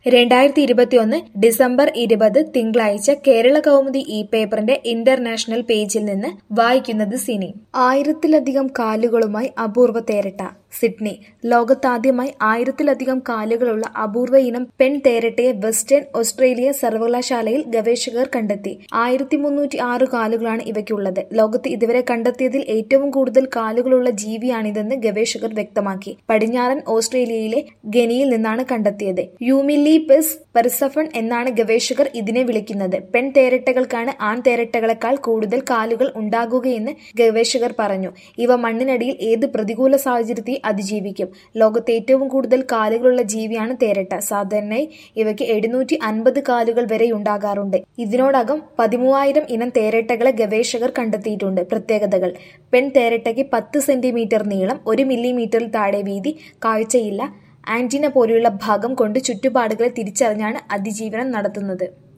രണ്ടായിരത്തി ഇരുപത്തിയൊന്ന് ഡിസംബർ ഇരുപത് തിങ്കളാഴ്ച കേരള കൗമുദി ഇ പേപ്പറിന്റെ ഇന്റർനാഷണൽ പേജിൽ നിന്ന് വായിക്കുന്നത് സിനി ആയിരത്തിലധികം കാലുകളുമായി അപൂർവ തേരട്ട സിഡ്നി ലോകത്താദ്യമായി ആയിരത്തിലധികം കാലുകളുള്ള അപൂർവ ഇനം പെൺ തേരട്ടയെ വെസ്റ്റേൺ ഓസ്ട്രേലിയ സർവകലാശാലയിൽ ഗവേഷകർ കണ്ടെത്തി ആയിരത്തി മുന്നൂറ്റി ആറ് കാലുകളാണ് ഇവയ്ക്കുള്ളത് ലോകത്ത് ഇതുവരെ കണ്ടെത്തിയതിൽ ഏറ്റവും കൂടുതൽ കാലുകളുള്ള ജീവിയാണിതെന്ന് ഗവേഷകർ വ്യക്തമാക്കി പടിഞ്ഞാറൻ ഓസ്ട്രേലിയയിലെ ഗനിയിൽ നിന്നാണ് കണ്ടെത്തിയത് യൂമിലീപസ് പെർസഫൺ എന്നാണ് ഗവേഷകർ ഇതിനെ വിളിക്കുന്നത് പെൺ തേരട്ടകൾക്കാണ് ആൺ തേരട്ടകളെക്കാൾ കൂടുതൽ കാലുകൾ ഉണ്ടാകുകയെന്ന് ഗവേഷകർ പറഞ്ഞു ഇവ മണ്ണിനടിയിൽ ഏത് പ്രതികൂല സാഹചര്യത്തെ അതിജീവിക്കും ലോകത്തെ ഏറ്റവും കൂടുതൽ കാലുകളുള്ള ജീവിയാണ് തേരട്ട സാധാരണയായി ഇവയ്ക്ക് എഴുന്നൂറ്റി അൻപത് കാലുകൾ വരെ ഉണ്ടാകാറുണ്ട് ഇതിനോടകം പതിമൂവായിരം ഇനം തേരട്ടകളെ ഗവേഷകർ കണ്ടെത്തിയിട്ടുണ്ട് പ്രത്യേകതകൾ പെൺ തേരട്ടയ്ക്ക് പത്ത് സെന്റിമീറ്റർ നീളം ഒരു മില്ലിമീറ്ററിൽ താഴെ വീതി കാഴ്ചയില്ല ആന്റിന പോലെയുള്ള ഭാഗം കൊണ്ട് ചുറ്റുപാടുകളെ തിരിച്ചറിഞ്ഞാണ് അതിജീവനം നടത്തുന്നത്